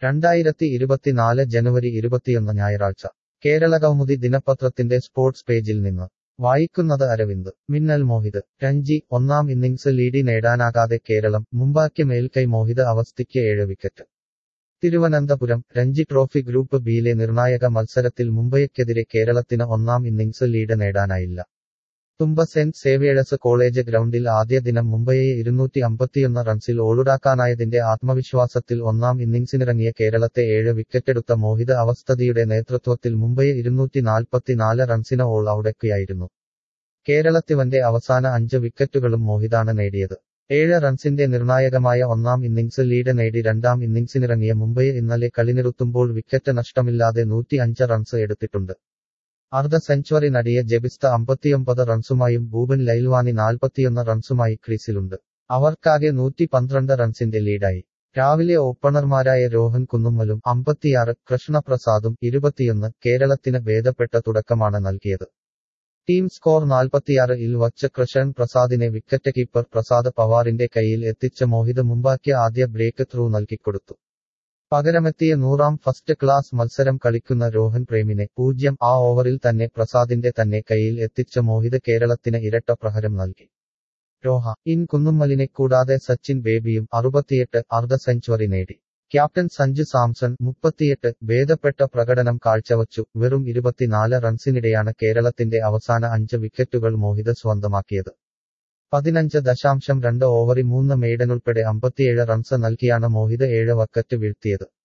രണ്ടായിരത്തി ഇരുപത്തിനാല് ജനുവരി ഇരുപത്തിയൊന്ന് ഞായറാഴ്ച കേരള കൗമുദി ദിനപത്രത്തിന്റെ സ്പോർട്സ് പേജിൽ നിന്ന് വായിക്കുന്നത് അരവിന്ദ് മിന്നൽ മോഹിത് രഞ്ജി ഒന്നാം ഇന്നിംഗ്സ് ലീഡ് നേടാനാകാതെ കേരളം മുമ്പാക്കി മേൽക്കൈ മോഹിത് അവസ്ഥയ്ക്ക് ഏഴ് wicket Thiruvananthapuram Ranji trophy group ബിയിലെ നിർണായക മത്സരത്തിൽ മുംബൈക്കെതിരെ കേരളത്തിന് ഒന്നാം ഇന്നിംഗ്സ് ലീഡ് നേടാനായില്ല തുമ്പ സെന്റ് സേവിയേഴ്സ് കോളേജ് ഗ്രൗണ്ടിൽ ആദ്യ ദിനം മുംബൈയെ ഇരുന്നൂറ്റി അമ്പത്തിയൊന്ന് റൺസിൽ ഓളുടാക്കാനായതിന്റെ ആത്മവിശ്വാസത്തിൽ ഒന്നാം ഇന്നിംഗ്സിനിറങ്ങിയ കേരളത്തെ ഏഴ് വിക്കറ്റെടുത്ത മോഹിത് അവസ്ഥതിയുടെ നേതൃത്വത്തിൽ മുംബൈയെ ഇരുന്നൂറ്റി നാൽപ്പത്തിനാല് റൺസിന് ഓൾ ഔടക്കുകയായിരുന്നു കേരളത്തിവന്റെ അവസാന അഞ്ച് വിക്കറ്റുകളും മോഹിതാണ് നേടിയത് ഏഴ് റൺസിന്റെ നിർണായകമായ ഒന്നാം ഇന്നിംഗ്സ് ലീഡ് നേടി രണ്ടാം ഇന്നിംഗ്സിനിറങ്ങിയ മുംബൈ ഇന്നലെ കളിനിറുത്തുമ്പോൾ വിക്കറ്റ് നഷ്ടമില്ലാതെ നൂറ്റി അഞ്ച് റൺസ് എടുത്തിട്ടുണ്ട് അർദ്ധ സെഞ്ചുറി നടിയ ജെബിസ്ത അമ്പത്തിയൊമ്പത് റൺസുമായും ഭൂപൻ ലൈൽവാനി നാൽപ്പത്തിയൊന്ന് റൺസുമായി ക്രീസിലുണ്ട് അവർക്കാകെ നൂറ്റി പന്ത്രണ്ട് റൺസിന്റെ ലീഡായി രാവിലെ ഓപ്പണർമാരായ രോഹൻ കുന്നുമ്മലും അമ്പത്തിയാറ് കൃഷ്ണപ്രസാദും ഇരുപത്തിയൊന്ന് കേരളത്തിന് ഭേദപ്പെട്ട തുടക്കമാണ് നൽകിയത് ടീം സ്കോർ നാൽപ്പത്തിയാറ് ഇൽ വച്ച് കൃഷൻ പ്രസാദിനെ വിക്കറ്റ് കീപ്പർ പ്രസാദ് പവാറിന്റെ കയ്യിൽ എത്തിച്ച മോഹിത് മുമ്പാക്കിയ ആദ്യ ബ്രേക്ക് ത്രൂ നൽകിക്കൊടുത്തു പകരമെത്തിയ നൂറാം ഫസ്റ്റ് ക്ലാസ് മത്സരം കളിക്കുന്ന രോഹൻ പ്രേമിനെ പൂജ്യം ആ ഓവറിൽ തന്നെ പ്രസാദിന്റെ തന്നെ കയ്യിൽ എത്തിച്ച മോഹിത് കേരളത്തിന് ഇരട്ട പ്രഹരം നൽകി രോഹ ഇൻ കുന്നുമ്മലിനെ കൂടാതെ സച്ചിൻ ബേബിയും അറുപത്തിയെട്ട് അർദ്ധ സെഞ്ചുറി നേടി ക്യാപ്റ്റൻ സഞ്ജു സാംസൺ മുപ്പത്തിയെട്ട് ഭേദപ്പെട്ട പ്രകടനം കാഴ്ചവച്ചു വെറും ഇരുപത്തിനാല് റൺസിനിടെയാണ് കേരളത്തിന്റെ അവസാന അഞ്ച് വിക്കറ്റുകൾ മോഹിത് സ്വന്തമാക്കിയത് പതിനഞ്ച് ദശാംശം രണ്ട് ഓവറിൽ മൂന്ന് മെയ്ഡനുൾപ്പെടെ അമ്പത്തിയേഴ് റൺസ് നൽകിയാണ് മോഹിത് ഏഴ് വക്കറ്റ് വീഴ്ത്തിയത്